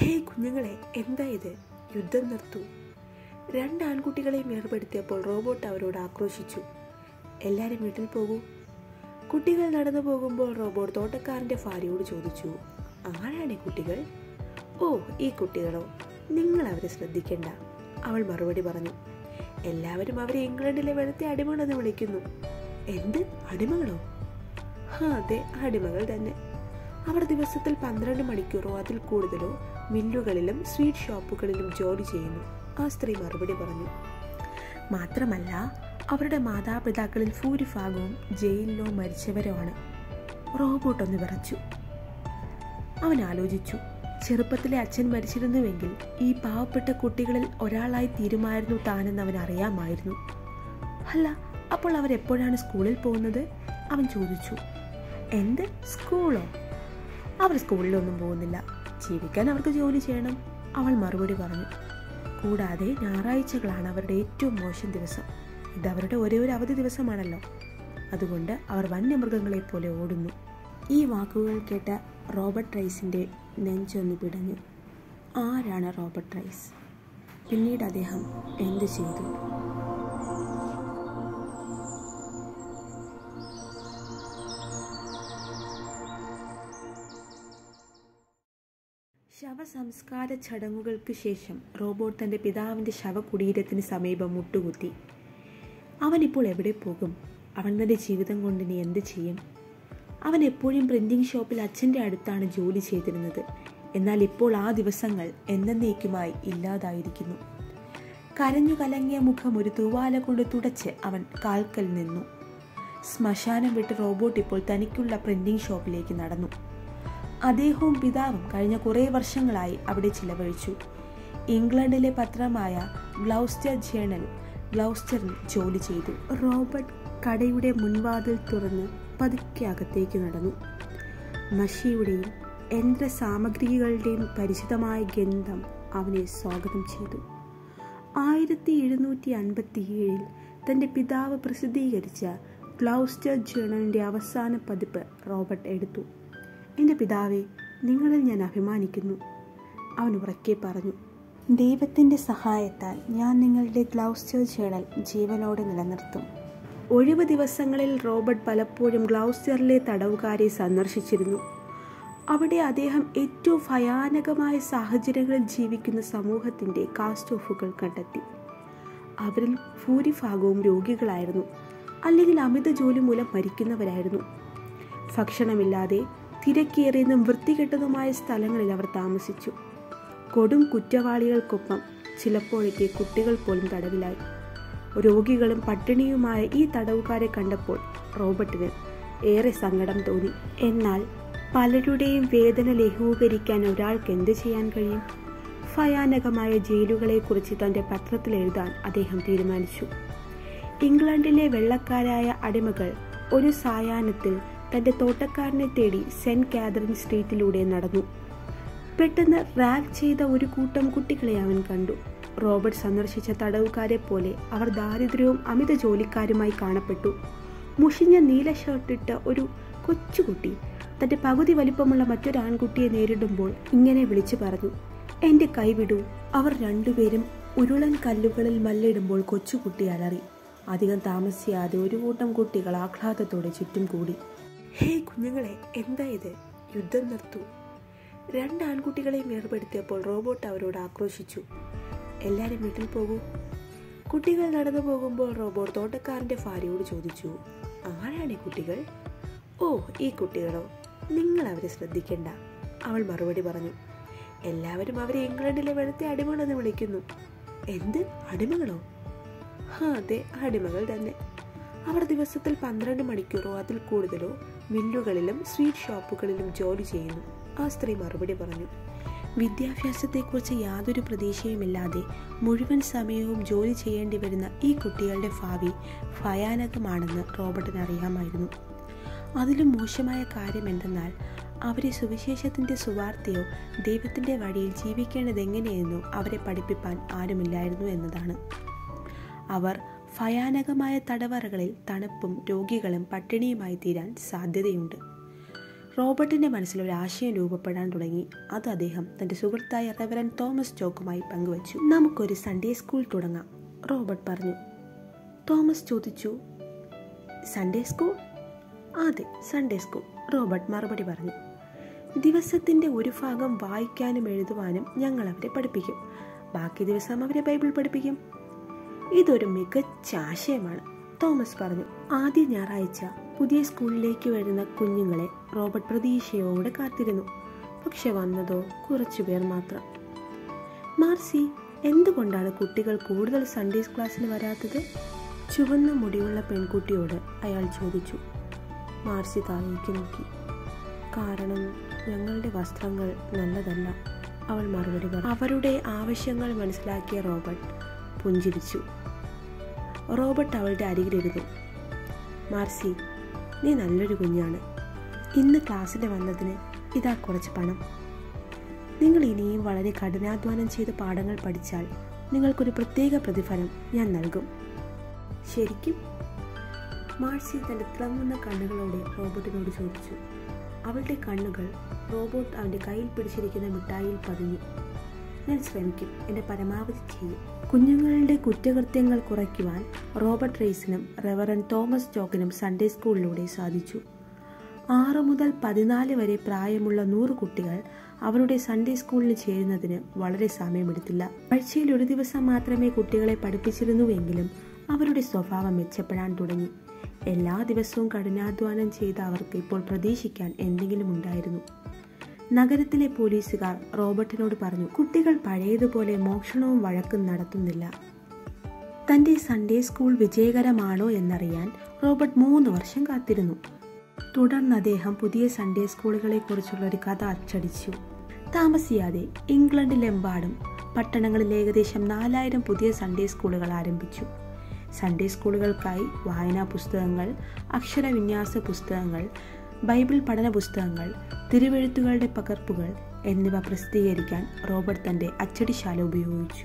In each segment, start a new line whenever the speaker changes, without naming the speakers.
ഹേ കുഞ്ഞുങ്ങളെ എന്താ ഇത് യുദ്ധം നിർത്തൂ രണ്ട് ആൺകുട്ടികളെയും ഏർപ്പെടുത്തിയപ്പോൾ റോബോട്ട് അവരോട് ആക്രോശിച്ചു എല്ലാവരും വീട്ടിൽ പോകൂ കുട്ടികൾ നടന്നു പോകുമ്പോൾ റോബോട്ട് തോട്ടക്കാരൻ്റെ ഭാര്യയോട് ചോദിച്ചു ആരാണ് ഈ കുട്ടികൾ ഓ ഈ കുട്ടികളോ നിങ്ങൾ അവരെ ശ്രദ്ധിക്കണ്ട അവൾ മറുപടി പറഞ്ഞു എല്ലാവരും അവരെ ഇംഗ്ലണ്ടിലെ വെളുത്തെ അടിമകളെന്ന് വിളിക്കുന്നു എന്ത് അടിമകളോ ആ അതെ അടിമകൾ തന്നെ അവർ ദിവസത്തിൽ പന്ത്രണ്ട് മണിക്കൂറോ അതിൽ കൂടുതലോ മില്ലുകളിലും സ്വീറ്റ് ഷോപ്പുകളിലും ജോലി ചെയ്യുന്നു ആ സ്ത്രീ മറുപടി പറഞ്ഞു മാത്രമല്ല അവരുടെ മാതാപിതാക്കളിൽ ഭൂരിഭാഗവും ജയിലിലോ മരിച്ചവരോ ആണ് റോബോട്ട് ഒന്ന് വിറച്ചു അവൻ ആലോചിച്ചു ചെറുപ്പത്തിലെ അച്ഛൻ മരിച്ചിരുന്നുവെങ്കിൽ ഈ പാവപ്പെട്ട കുട്ടികളിൽ ഒരാളായി തീരുമായിരുന്നു താനെന്ന് അവൻ അറിയാമായിരുന്നു അല്ല അപ്പോൾ അവരെപ്പോഴാണ് സ്കൂളിൽ പോകുന്നത് അവൻ ചോദിച്ചു എന്ത് സ്കൂളോ അവർ സ്കൂളിലൊന്നും പോകുന്നില്ല ജീവിക്കാൻ അവർക്ക് ജോലി ചെയ്യണം അവൾ മറുപടി പറഞ്ഞു കൂടാതെ ഞായറാഴ്ചകളാണ് അവരുടെ ഏറ്റവും മോശം ദിവസം ഇത് അവരുടെ ഒരേ ഒരു അവധി ദിവസമാണല്ലോ അതുകൊണ്ട് അവർ വന്യമൃഗങ്ങളെ പോലെ ഓടുന്നു ഈ വാക്കുകൾ കേട്ട റോബർട്ട് റൈസിൻ്റെ നെഞ്ചൊന്ന് പിടഞ്ഞു ആരാണ് റോബർട്ട് റൈസ് പിന്നീട് അദ്ദേഹം എന്ത് ചെയ്തു ശവസംസ്കാര ചടങ്ങുകൾക്ക് ശേഷം റോബോട്ട് തൻ്റെ പിതാവിൻ്റെ ശവകുടീരത്തിന് സമീപം മുട്ടുകുത്തി അവനിപ്പോൾ എവിടെ പോകും അവൻ തൻ്റെ ജീവിതം കൊണ്ട് ഇനി എന്ത് ചെയ്യും അവൻ എപ്പോഴും പ്രിന്റിംഗ് ഷോപ്പിൽ അച്ഛൻ്റെ അടുത്താണ് ജോലി ചെയ്തിരുന്നത് എന്നാൽ ഇപ്പോൾ ആ ദിവസങ്ങൾ എന്നേക്കുമായി ഇല്ലാതായിരിക്കുന്നു കരഞ്ഞു കലങ്ങിയ മുഖം ഒരു തൂവാല കൊണ്ട് തുടച്ച് അവൻ കാൽക്കൽ നിന്നു ശ്മശാനം വിട്ട് റോബോട്ട് ഇപ്പോൾ തനിക്കുള്ള പ്രിന്റിംഗ് ഷോപ്പിലേക്ക് നടന്നു അദ്ദേഹവും പിതാവും കഴിഞ്ഞ കുറേ വർഷങ്ങളായി അവിടെ ചിലവഴിച്ചു ഇംഗ്ലണ്ടിലെ പത്രമായ ഗ്ലൗസ്റ്റർ ജേണൽ ഗ്ലൗസ്റ്ററിൽ ജോലി ചെയ്തു റോബർട്ട് കടയുടെ മുൻവാതിൽ തുറന്ന് പതുക്കെ അകത്തേക്ക് നടന്നു മഷിയുടെയും യന്ത്ര സാമഗ്രികളുടെയും പരിചിതമായ ഗന്ധം അവനെ സ്വാഗതം ചെയ്തു ആയിരത്തി എഴുന്നൂറ്റി അൻപത്തി ഏഴിൽ തൻ്റെ പിതാവ് പ്രസിദ്ധീകരിച്ച ഗ്ലൗസ്റ്റർ ജേണലിൻ്റെ അവസാന പതിപ്പ് റോബർട്ട് എടുത്തു എൻ്റെ പിതാവെ നിങ്ങളിൽ ഞാൻ അഭിമാനിക്കുന്നു അവൻ ഉറക്കെ പറഞ്ഞു ദൈവത്തിൻ്റെ സഹായത്താൽ ഞാൻ നിങ്ങളുടെ ഗ്ലൗസ്റ്റർ ജേണൽ ജീവനോടെ നിലനിർത്തും ഒഴിവ് ദിവസങ്ങളിൽ റോബർട്ട് പലപ്പോഴും ഗ്ലൗസ്റ്ററിലെ തടവുകാരെ സന്ദർശിച്ചിരുന്നു അവിടെ അദ്ദേഹം ഏറ്റവും ഭയാനകമായ സാഹചര്യങ്ങളിൽ ജീവിക്കുന്ന സമൂഹത്തിൻ്റെ കാസ്റ്റ് ഓഫുകൾ കണ്ടെത്തി അവരിൽ ഭൂരിഭാഗവും രോഗികളായിരുന്നു അല്ലെങ്കിൽ അമിത ജോലി മൂലം മരിക്കുന്നവരായിരുന്നു ഭക്ഷണമില്ലാതെ തിരക്കേറിയതും വൃത്തികെട്ടതുമായ സ്ഥലങ്ങളിൽ അവർ താമസിച്ചു കൊടും കുറ്റവാളികൾക്കൊപ്പം ചിലപ്പോഴൊക്കെ കുട്ടികൾ പോലും തടവിലായി രോഗികളും പട്ടിണിയുമായ ഈ തടവുകാരെ കണ്ടപ്പോൾ റോബർട്ടിന് ഏറെ സങ്കടം തോന്നി എന്നാൽ പലരുടെയും വേദന ലഘൂകരിക്കാൻ ഒരാൾക്ക് എന്ത് ചെയ്യാൻ കഴിയും ഭയാനകമായ ജയിലുകളെക്കുറിച്ച് തൻ്റെ പത്രത്തിൽ എഴുതാൻ അദ്ദേഹം തീരുമാനിച്ചു ഇംഗ്ലണ്ടിലെ വെള്ളക്കാരായ അടിമകൾ ഒരു സായാഹ്നത്തിൽ തൻ്റെ തോട്ടക്കാരനെ തേടി സെന്റ് കാതറിൻ സ്ട്രീറ്റിലൂടെ നടന്നു പെട്ടെന്ന് റാഗ് ചെയ്ത ഒരു കൂട്ടം കുട്ടികളെ അവൻ കണ്ടു റോബർട്ട് സന്ദർശിച്ച തടവുകാരെ പോലെ അവർ ദാരിദ്ര്യവും അമിത ജോലിക്കാരുമായി കാണപ്പെട്ടു മുഷിഞ്ഞ നീല ഷർട്ടിട്ട ഒരു കൊച്ചുകുട്ടി തൻ്റെ പകുതി വലിപ്പമുള്ള മറ്റൊരു ആൺകുട്ടിയെ നേരിടുമ്പോൾ ഇങ്ങനെ വിളിച്ചു പറഞ്ഞു എൻ്റെ കൈവിടൂ അവർ രണ്ടുപേരും ഉരുളൻ കല്ലുകളിൽ മല്ലിടുമ്പോൾ കൊച്ചുകുട്ടി അലറി അധികം താമസിയാതെ ഒരു കൂട്ടം കുട്ടികൾ ആഹ്ലാദത്തോടെ ചുറ്റും കൂടി ഹേ കുഞ്ഞുങ്ങളെ എന്താ ഇത് യുദ്ധം നിർത്തൂ രണ്ട് ആൺകുട്ടികളെയും ഏർപ്പെടുത്തിയപ്പോൾ റോബോട്ട് അവരോട് ആക്രോശിച്ചു എല്ലാവരും വീട്ടിൽ പോകൂ കുട്ടികൾ നടന്നു പോകുമ്പോൾ റോബോട്ട് തോട്ടക്കാരൻ്റെ ഭാര്യയോട് ചോദിച്ചു ആരാണ് ഈ കുട്ടികൾ ഓ ഈ കുട്ടികളോ നിങ്ങൾ അവരെ ശ്രദ്ധിക്കണ്ട അവൾ മറുപടി പറഞ്ഞു എല്ലാവരും അവരെ ഇംഗ്ലണ്ടിലെ വെളുത്തെ അടിമകളെന്ന് വിളിക്കുന്നു എന്ത് അടിമകളോ ആ അതെ അടിമകൾ തന്നെ അവർ ദിവസത്തിൽ പന്ത്രണ്ട് മണിക്കൂറോ അതിൽ കൂടുതലോ മില്ലുകളിലും സ്വീറ്റ് ഷോപ്പുകളിലും ജോലി ചെയ്യുന്നു ആ സ്ത്രീ മറുപടി പറഞ്ഞു വിദ്യാഭ്യാസത്തെക്കുറിച്ച് യാതൊരു പ്രതീക്ഷയുമില്ലാതെ മുഴുവൻ സമയവും ജോലി ചെയ്യേണ്ടി വരുന്ന ഈ കുട്ടികളുടെ ഭാവി ഭയാനകമാണെന്ന് റോബർട്ടിന് അറിയാമായിരുന്നു അതിലും മോശമായ കാര്യം എന്തെന്നാൽ അവരെ സുവിശേഷത്തിൻ്റെ സുവാർത്തയോ ദൈവത്തിൻ്റെ വഴിയിൽ ജീവിക്കേണ്ടത് എങ്ങനെയെന്നോ അവരെ പഠിപ്പിക്കാൻ ആരുമില്ലായിരുന്നു എന്നതാണ് അവർ ഭയാനകമായ തടവറകളിൽ തണുപ്പും രോഗികളും പട്ടിണിയുമായി തീരാൻ സാധ്യതയുണ്ട് റോബർട്ടിൻ്റെ മനസ്സിൽ ഒരു ആശയം രൂപപ്പെടാൻ തുടങ്ങി അത് അദ്ദേഹം തൻ്റെ സുഹൃത്തായ റെവറൻ തോമസ് ചോക്കുമായി പങ്കുവച്ചു നമുക്കൊരു സൺഡേ സ്കൂൾ തുടങ്ങാം റോബർട്ട് പറഞ്ഞു തോമസ് ചോദിച്ചു സൺഡേ സ്കൂൾ അതെ സൺഡേ സ്കൂൾ റോബർട്ട് മറുപടി പറഞ്ഞു ദിവസത്തിൻ്റെ ഒരു ഭാഗം വായിക്കാനും എഴുതുവാനും ഞങ്ങൾ അവരെ പഠിപ്പിക്കും ബാക്കി ദിവസം അവരെ ബൈബിൾ പഠിപ്പിക്കും ഇതൊരു മികച്ച ആശയമാണ് തോമസ് പറഞ്ഞു ആദ്യ ഞായറാഴ്ച പുതിയ സ്കൂളിലേക്ക് വരുന്ന കുഞ്ഞുങ്ങളെ റോബർട്ട് പ്രതീക്ഷയോടെ കാത്തിരുന്നു പക്ഷെ വന്നതോ കുറച്ചുപേർ മാത്രം മാർസി എന്തുകൊണ്ടാണ് കുട്ടികൾ കൂടുതൽ സൺഡേസ് ക്ലാസ്സിന് വരാത്തത് ചുവന്ന മുടിയുള്ള പെൺകുട്ടിയോട് അയാൾ ചോദിച്ചു മാർസി താഴേക്ക് നോക്കി കാരണം ഞങ്ങളുടെ വസ്ത്രങ്ങൾ നല്ലതല്ല അവൾ മറുപടി പറഞ്ഞു അവരുടെ ആവശ്യങ്ങൾ മനസ്സിലാക്കിയ റോബർട്ട് പുഞ്ചിരിച്ചു റോബർട്ട് അവളുടെ അരികിലിരുന്നു മാർസി നീ നല്ലൊരു കുഞ്ഞാണ് ഇന്ന് ക്ലാസ്സിൽ വന്നതിന് ഇതാ കുറച്ച് പണം നിങ്ങൾ ഇനിയും വളരെ കഠിനാധ്വാനം ചെയ്ത് പാഠങ്ങൾ പഠിച്ചാൽ നിങ്ങൾക്കൊരു പ്രത്യേക പ്രതിഫലം ഞാൻ നൽകും ശരിക്കും മാർസി തൻ്റെ തിളങ്ങുന്ന കണ്ണുകളോടെ റോബോട്ടിനോട് ചോദിച്ചു അവളുടെ കണ്ണുകൾ റോബോട്ട് അവൻ്റെ കയ്യിൽ പിടിച്ചിരിക്കുന്ന മിഠായിയിൽ പതിഞ്ഞു ഞാൻ ശ്രമിക്കും എൻ്റെ പരമാവധി ചെയ്യും കുഞ്ഞുങ്ങളുടെ കുറ്റകൃത്യങ്ങൾ കുറയ്ക്കുവാൻ റോബർട്ട് റേസിനും റെവറൻ തോമസ് ജോക്കിനും സൺഡേ സ്കൂളിലൂടെ സാധിച്ചു ആറ് മുതൽ പതിനാല് വരെ പ്രായമുള്ള നൂറ് കുട്ടികൾ അവരുടെ സൺഡേ സ്കൂളിൽ ചേരുന്നതിന് വളരെ സമയമെടുത്തില്ല ആഴ്ചയിൽ ഒരു ദിവസം മാത്രമേ കുട്ടികളെ പഠിപ്പിച്ചിരുന്നുവെങ്കിലും അവരുടെ സ്വഭാവം മെച്ചപ്പെടാൻ തുടങ്ങി എല്ലാ ദിവസവും കഠിനാധ്വാനം ചെയ്ത അവർക്ക് ഇപ്പോൾ പ്രതീക്ഷിക്കാൻ എന്തെങ്കിലും ഉണ്ടായിരുന്നു നഗരത്തിലെ പോലീസുകാർ റോബർട്ടിനോട് പറഞ്ഞു കുട്ടികൾ പഴയതുപോലെ മോഷണവും വഴക്കും നടത്തുന്നില്ല തന്റെ സൺഡേ സ്കൂൾ വിജയകരമാണോ എന്നറിയാൻ റോബർട്ട് മൂന്ന് വർഷം കാത്തിരുന്നു തുടർന്ന് അദ്ദേഹം പുതിയ സൺഡേ സ്കൂളുകളെ കുറിച്ചുള്ള ഒരു കഥ അച്ചടിച്ചു താമസിയാതെ ഇംഗ്ലണ്ടിലെമ്പാടും പട്ടണങ്ങളിൽ ഏകദേശം നാലായിരം പുതിയ സൺഡേ സ്കൂളുകൾ ആരംഭിച്ചു സൺഡേ സ്കൂളുകൾക്കായി വായനാ പുസ്തകങ്ങൾ അക്ഷരവിന്യാസ പുസ്തകങ്ങൾ ബൈബിൾ പഠന പുസ്തകങ്ങൾ തിരുവെഴുത്തുകളുടെ പകർപ്പുകൾ എന്നിവ പ്രസിദ്ധീകരിക്കാൻ റോബർട്ട് തന്റെ അച്ചടിശാല ഉപയോഗിച്ചു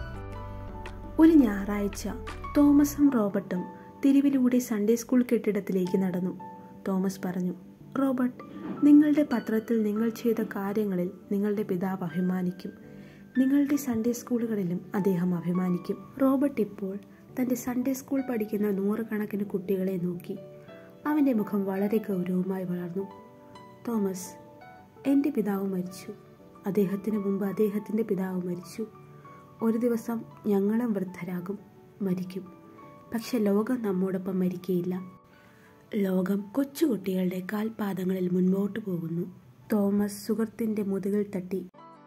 ഒരു ഞായറാഴ്ച തോമസും റോബർട്ടും തിരിവിലൂടെ സൺഡേ സ്കൂൾ കെട്ടിടത്തിലേക്ക് നടന്നു തോമസ് പറഞ്ഞു റോബർട്ട് നിങ്ങളുടെ പത്രത്തിൽ നിങ്ങൾ ചെയ്ത കാര്യങ്ങളിൽ നിങ്ങളുടെ പിതാവ് അഭിമാനിക്കും നിങ്ങളുടെ സൺഡേ സ്കൂളുകളിലും അദ്ദേഹം അഭിമാനിക്കും റോബർട്ട് ഇപ്പോൾ തൻ്റെ സൺഡേ സ്കൂൾ പഠിക്കുന്ന നൂറുകണക്കിന് കുട്ടികളെ നോക്കി അവൻ്റെ മുഖം വളരെ ഗൗരവമായി വളർന്നു തോമസ് എൻ്റെ പിതാവ് മരിച്ചു അദ്ദേഹത്തിന് മുമ്പ് അദ്ദേഹത്തിൻ്റെ പിതാവ് മരിച്ചു ഒരു ദിവസം ഞങ്ങളും വൃദ്ധരാകും മരിക്കും പക്ഷെ ലോകം നമ്മോടൊപ്പം മരിക്കയില്ല ലോകം കൊച്ചുകുട്ടികളുടെ കാൽപാദങ്ങളിൽ മുൻപോട്ട് പോകുന്നു തോമസ് സുഹൃത്തിൻ്റെ മുതുകിൽ തട്ടി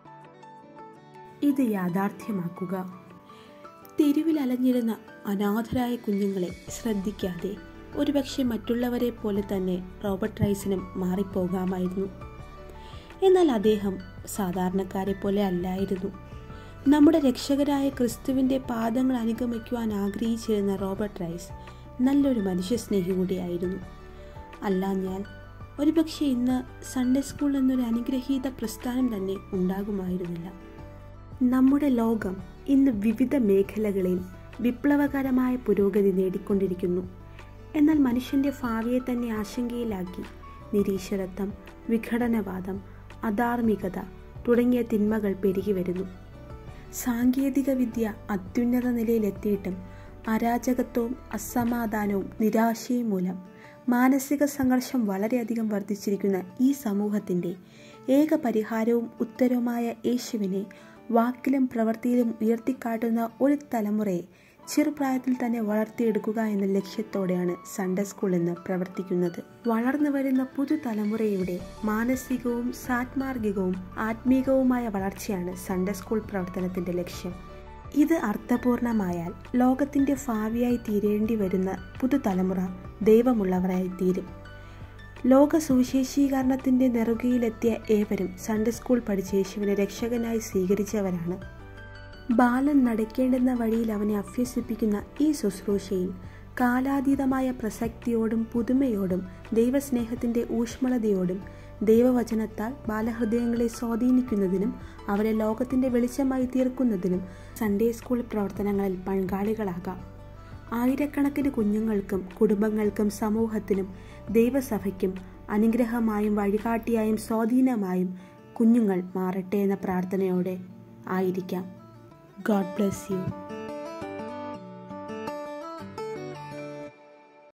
ഇത് യാഥാർത്ഥ്യമാക്കുക തെരുവിൽ അലഞ്ഞിരുന്ന അനാഥരായ കുഞ്ഞുങ്ങളെ ശ്രദ്ധിക്കാതെ ഒരുപക്ഷെ മറ്റുള്ളവരെ പോലെ തന്നെ റോബർട്ട് റൈസിനും മാറിപ്പോകാമായിരുന്നു എന്നാൽ അദ്ദേഹം സാധാരണക്കാരെ പോലെ അല്ലായിരുന്നു നമ്മുടെ രക്ഷകരായ ക്രിസ്തുവിൻ്റെ പാദങ്ങൾ അനുഗമിക്കുവാൻ ആഗ്രഹിച്ചിരുന്ന റോബർട്ട് റൈസ് നല്ലൊരു മനുഷ്യസ്നേഹി കൂടിയായിരുന്നു അല്ലാഞ്ഞാൽ ഒരുപക്ഷെ ഇന്ന് സൺഡേ സ്കൂൾ എന്നൊരു അനുഗ്രഹീത പ്രസ്ഥാനം തന്നെ ഉണ്ടാകുമായിരുന്നില്ല നമ്മുടെ ലോകം ഇന്ന് വിവിധ മേഖലകളിൽ വിപ്ലവകരമായ പുരോഗതി നേടിക്കൊണ്ടിരിക്കുന്നു എന്നാൽ മനുഷ്യന്റെ ഭാവിയെ തന്നെ ആശങ്കയിലാക്കി നിരീശ്വരത്വം വിഘടനവാദം അധാർമികത തുടങ്ങിയ തിന്മകൾ പെരുകി വരുന്നു സാങ്കേതിക വിദ്യ അത്യുന്നത നിലയിലെത്തിയിട്ടും അരാജകത്വവും അസമാധാനവും നിരാശയും മൂലം മാനസിക സംഘർഷം വളരെയധികം വർദ്ധിച്ചിരിക്കുന്ന ഈ സമൂഹത്തിൻ്റെ ഏക പരിഹാരവും ഉത്തരവുമായ യേശുവിനെ വാക്കിലും പ്രവൃത്തിയിലും ഉയർത്തിക്കാട്ടുന്ന ഒരു തലമുറയെ ചെറുപ്രായത്തിൽ തന്നെ വളർത്തിയെടുക്കുക എന്ന ലക്ഷ്യത്തോടെയാണ് സൺഡേ സ്കൂൾ ഇന്ന് പ്രവർത്തിക്കുന്നത് വളർന്നു വരുന്ന പുതുതലമുറയുടെ മാനസികവും സാത്മാർഗികവും ആത്മീകവുമായ വളർച്ചയാണ് സൺഡേ സ്കൂൾ പ്രവർത്തനത്തിന്റെ ലക്ഷ്യം ഇത് അർത്ഥപൂർണമായാൽ ലോകത്തിന്റെ ഭാവിയായി തീരേണ്ടി വരുന്ന പുതുതലമുറ ദൈവമുള്ളവരായി തീരും ലോക സുവിശേഷീകരണത്തിന്റെ നെറുകയിലെത്തിയ ഏവരും സൺഡേ സ്കൂൾ പഠിച്ച് യേശുവിനെ രക്ഷകനായി സ്വീകരിച്ചവരാണ് ബാലൻ നടക്കേണ്ടുന്ന വഴിയിൽ അവനെ അഭ്യസിപ്പിക്കുന്ന ഈ ശുശ്രൂഷയിൽ കാലാതീതമായ പ്രസക്തിയോടും പുതുമയോടും ദൈവസ്നേഹത്തിന്റെ ഊഷ്മളതയോടും ദൈവവചനത്താൽ ബാലഹൃദയങ്ങളെ സ്വാധീനിക്കുന്നതിനും അവരെ ലോകത്തിന്റെ വെളിച്ചമായി തീർക്കുന്നതിനും സൺഡേ സ്കൂൾ പ്രവർത്തനങ്ങളിൽ പങ്കാളികളാകാം ആയിരക്കണക്കിന് കുഞ്ഞുങ്ങൾക്കും കുടുംബങ്ങൾക്കും സമൂഹത്തിനും ദൈവസഭയ്ക്കും അനുഗ്രഹമായും വഴികാട്ടിയായും സ്വാധീനമായും കുഞ്ഞുങ്ങൾ മാറട്ടെ എന്ന പ്രാർത്ഥനയോടെ ആയിരിക്കാം ഗോഡ് ബ്ലെസ് യു